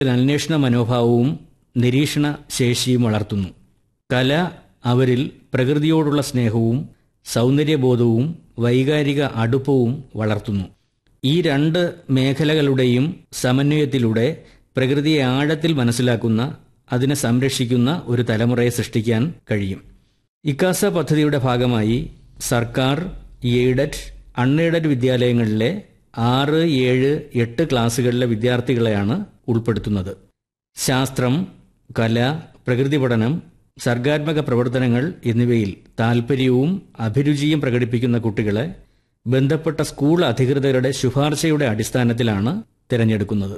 അന്വേഷണ മനോഭാവവും നിരീക്ഷണ ശേഷിയും വളർത്തുന്നു കല അവരിൽ പ്രകൃതിയോടുള്ള സ്നേഹവും സൗന്ദര്യബോധവും വൈകാരിക അടുപ്പവും വളർത്തുന്നു ഈ രണ്ട് മേഖലകളുടെയും സമന്വയത്തിലൂടെ പ്രകൃതിയെ ആഴത്തിൽ മനസ്സിലാക്കുന്ന അതിനെ സംരക്ഷിക്കുന്ന ഒരു തലമുറയെ സൃഷ്ടിക്കാൻ കഴിയും ഇക്കാസ പദ്ധതിയുടെ ഭാഗമായി സർക്കാർ എയ്ഡഡ് അൺഎയ്ഡഡ് വിദ്യാലയങ്ങളിലെ ആറ് ഏഴ് എട്ട് ക്ലാസ്സുകളിലെ വിദ്യാർത്ഥികളെയാണ് ഉൾപ്പെടുത്തുന്നത് ശാസ്ത്രം കല പ്രകൃതി പഠനം സർഗാത്മക പ്രവർത്തനങ്ങൾ എന്നിവയിൽ താൽപ്പര്യവും അഭിരുചിയും പ്രകടിപ്പിക്കുന്ന കുട്ടികളെ ബന്ധപ്പെട്ട സ്കൂൾ അധികൃതരുടെ ശുപാർശയുടെ അടിസ്ഥാനത്തിലാണ് തിരഞ്ഞെടുക്കുന്നത്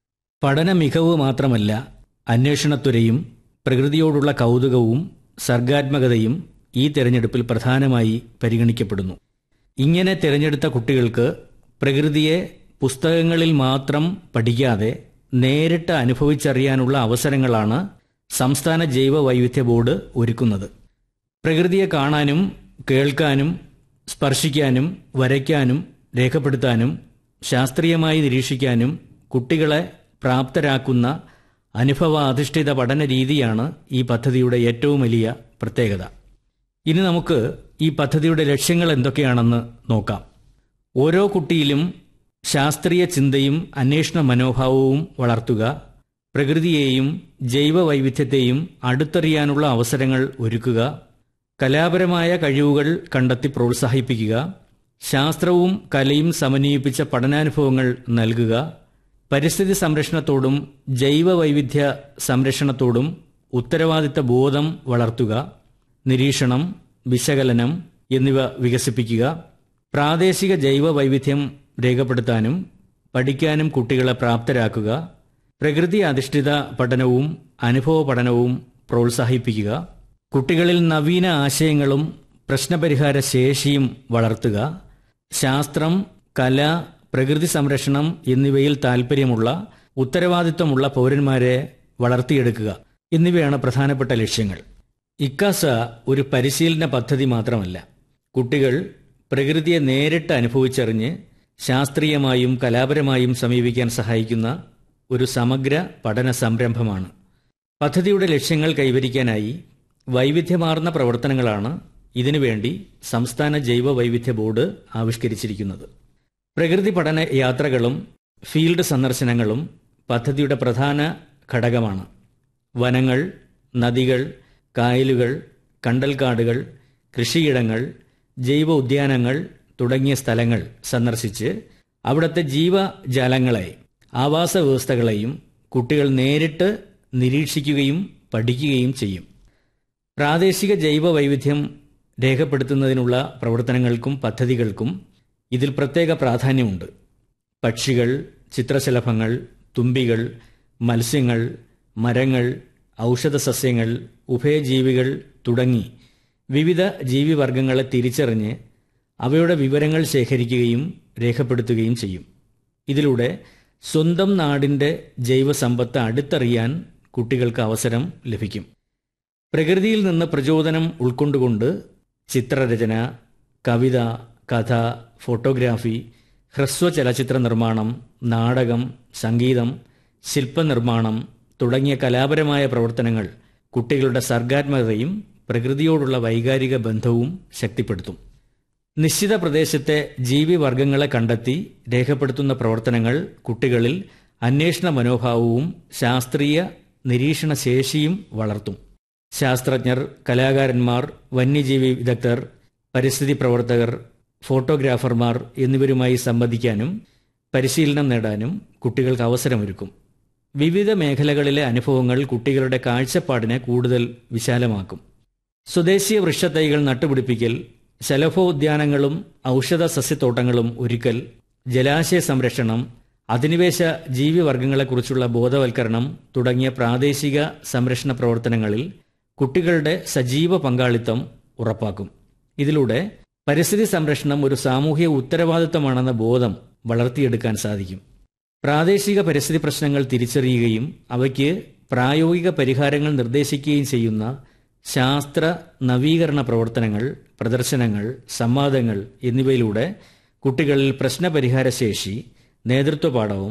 പഠന മികവ് മാത്രമല്ല അന്വേഷണത്വരയും പ്രകൃതിയോടുള്ള കൗതുകവും സർഗാത്മകതയും ഈ തിരഞ്ഞെടുപ്പിൽ പ്രധാനമായി പരിഗണിക്കപ്പെടുന്നു ഇങ്ങനെ തിരഞ്ഞെടുത്ത കുട്ടികൾക്ക് പ്രകൃതിയെ പുസ്തകങ്ങളിൽ മാത്രം പഠിക്കാതെ നേരിട്ട് അനുഭവിച്ചറിയാനുള്ള അവസരങ്ങളാണ് സംസ്ഥാന ജൈവ വൈവിധ്യ ബോർഡ് ഒരുക്കുന്നത് പ്രകൃതിയെ കാണാനും കേൾക്കാനും സ്പർശിക്കാനും വരയ്ക്കാനും രേഖപ്പെടുത്താനും ശാസ്ത്രീയമായി നിരീക്ഷിക്കാനും കുട്ടികളെ പ്രാപ്തരാക്കുന്ന അനുഭവാധിഷ്ഠിത പഠന രീതിയാണ് ഈ പദ്ധതിയുടെ ഏറ്റവും വലിയ പ്രത്യേകത ഇനി നമുക്ക് ഈ പദ്ധതിയുടെ ലക്ഷ്യങ്ങൾ എന്തൊക്കെയാണെന്ന് നോക്കാം ഓരോ കുട്ടിയിലും ശാസ്ത്രീയ ചിന്തയും അന്വേഷണ മനോഭാവവും വളർത്തുക പ്രകൃതിയെയും ജൈവ വൈവിധ്യത്തെയും അടുത്തറിയാനുള്ള അവസരങ്ങൾ ഒരുക്കുക കലാപരമായ കഴിവുകൾ കണ്ടെത്തി പ്രോത്സാഹിപ്പിക്കുക ശാസ്ത്രവും കലയും സമന്വയിപ്പിച്ച പഠനാനുഭവങ്ങൾ നൽകുക പരിസ്ഥിതി സംരക്ഷണത്തോടും ജൈവ വൈവിധ്യ സംരക്ഷണത്തോടും ഉത്തരവാദിത്ത ബോധം വളർത്തുക നിരീക്ഷണം വിശകലനം എന്നിവ വികസിപ്പിക്കുക പ്രാദേശിക ജൈവ വൈവിധ്യം രേഖപ്പെടുത്താനും പഠിക്കാനും കുട്ടികളെ പ്രാപ്തരാക്കുക പ്രകൃതി അധിഷ്ഠിത പഠനവും അനുഭവ പഠനവും പ്രോത്സാഹിപ്പിക്കുക കുട്ടികളിൽ നവീന ആശയങ്ങളും പ്രശ്നപരിഹാര ശേഷിയും വളർത്തുക ശാസ്ത്രം കല പ്രകൃതി സംരക്ഷണം എന്നിവയിൽ താൽപ്പര്യമുള്ള ഉത്തരവാദിത്വമുള്ള പൗരന്മാരെ വളർത്തിയെടുക്കുക എന്നിവയാണ് പ്രധാനപ്പെട്ട ലക്ഷ്യങ്ങൾ ഇക്കാസ ഒരു പരിശീലന പദ്ധതി മാത്രമല്ല കുട്ടികൾ പ്രകൃതിയെ നേരിട്ട് അനുഭവിച്ചറിഞ്ഞ് ശാസ്ത്രീയമായും കലാപരമായും സമീപിക്കാൻ സഹായിക്കുന്ന ഒരു സമഗ്ര പഠന സംരംഭമാണ് പദ്ധതിയുടെ ലക്ഷ്യങ്ങൾ കൈവരിക്കാനായി വൈവിധ്യമാർന്ന പ്രവർത്തനങ്ങളാണ് ഇതിനുവേണ്ടി സംസ്ഥാന ജൈവ വൈവിധ്യ ബോർഡ് ആവിഷ്കരിച്ചിരിക്കുന്നത് പ്രകൃതി പഠന യാത്രകളും ഫീൽഡ് സന്ദർശനങ്ങളും പദ്ധതിയുടെ പ്രധാന ഘടകമാണ് വനങ്ങൾ നദികൾ കായലുകൾ കണ്ടൽക്കാടുകൾ കൃഷിയിടങ്ങൾ ജൈവ ഉദ്യാനങ്ങൾ തുടങ്ങിയ സ്ഥലങ്ങൾ സന്ദർശിച്ച് അവിടുത്തെ ജീവജാലങ്ങളെ ആവാസ വ്യവസ്ഥകളെയും കുട്ടികൾ നേരിട്ട് നിരീക്ഷിക്കുകയും പഠിക്കുകയും ചെയ്യും പ്രാദേശിക ജൈവ വൈവിധ്യം രേഖപ്പെടുത്തുന്നതിനുള്ള പ്രവർത്തനങ്ങൾക്കും പദ്ധതികൾക്കും ഇതിൽ പ്രത്യേക പ്രാധാന്യമുണ്ട് പക്ഷികൾ ചിത്രശലഭങ്ങൾ തുമ്പികൾ മത്സ്യങ്ങൾ മരങ്ങൾ ഔഷധ സസ്യങ്ങൾ ഉഭയജീവികൾ തുടങ്ങി വിവിധ ജീവിവർഗങ്ങളെ തിരിച്ചറിഞ്ഞ് അവയുടെ വിവരങ്ങൾ ശേഖരിക്കുകയും രേഖപ്പെടുത്തുകയും ചെയ്യും ഇതിലൂടെ സ്വന്തം നാടിൻ്റെ ജൈവസമ്പത്ത് അടുത്തറിയാൻ കുട്ടികൾക്ക് അവസരം ലഭിക്കും പ്രകൃതിയിൽ നിന്ന് പ്രചോദനം ഉൾക്കൊണ്ടുകൊണ്ട് ചിത്രരചന കവിത കഥ ഫോട്ടോഗ്രാഫി ഹ്രസ്വ ചലച്ചിത്ര നിർമ്മാണം നാടകം സംഗീതം ശില്പനിർമ്മാണം തുടങ്ങിയ കലാപരമായ പ്രവർത്തനങ്ങൾ കുട്ടികളുടെ സർഗാത്മകതയും പ്രകൃതിയോടുള്ള വൈകാരിക ബന്ധവും ശക്തിപ്പെടുത്തും നിശ്ചിത പ്രദേശത്തെ ജീവിവർഗങ്ങളെ കണ്ടെത്തി രേഖപ്പെടുത്തുന്ന പ്രവർത്തനങ്ങൾ കുട്ടികളിൽ അന്വേഷണ മനോഭാവവും ശാസ്ത്രീയ നിരീക്ഷണ ശേഷിയും വളർത്തും ശാസ്ത്രജ്ഞർ കലാകാരന്മാർ വന്യജീവി വിദഗ്ധർ പരിസ്ഥിതി പ്രവർത്തകർ ഫോട്ടോഗ്രാഫർമാർ എന്നിവരുമായി സംവദിക്കാനും പരിശീലനം നേടാനും കുട്ടികൾക്ക് അവസരമൊരുക്കും വിവിധ മേഖലകളിലെ അനുഭവങ്ങൾ കുട്ടികളുടെ കാഴ്ചപ്പാടിനെ കൂടുതൽ വിശാലമാക്കും സ്വദേശീയ വൃക്ഷത്തൈകൾ നട്ടുപിടിപ്പിക്കൽ ശലഭോദ്യാനങ്ങളും ഔഷധ സസ്യത്തോട്ടങ്ങളും ഒരുക്കൽ ജലാശയ സംരക്ഷണം അധിനിവേശ ജീവിവർഗങ്ങളെക്കുറിച്ചുള്ള ബോധവൽക്കരണം തുടങ്ങിയ പ്രാദേശിക സംരക്ഷണ പ്രവർത്തനങ്ങളിൽ കുട്ടികളുടെ സജീവ പങ്കാളിത്തം ഉറപ്പാക്കും ഇതിലൂടെ പരിസ്ഥിതി സംരക്ഷണം ഒരു സാമൂഹിക ഉത്തരവാദിത്തമാണെന്ന ബോധം വളർത്തിയെടുക്കാൻ സാധിക്കും പ്രാദേശിക പരിസ്ഥിതി പ്രശ്നങ്ങൾ തിരിച്ചറിയുകയും അവയ്ക്ക് പ്രായോഗിക പരിഹാരങ്ങൾ നിർദ്ദേശിക്കുകയും ചെയ്യുന്ന ശാസ്ത്ര നവീകരണ പ്രവർത്തനങ്ങൾ പ്രദർശനങ്ങൾ സംവാദങ്ങൾ എന്നിവയിലൂടെ കുട്ടികളിൽ പ്രശ്നപരിഹാര ശേഷി നേതൃത്വ പാഠവും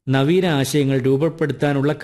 നവീന ആശയങ്ങൾ രൂപപ്പെടുത്താനുള്ള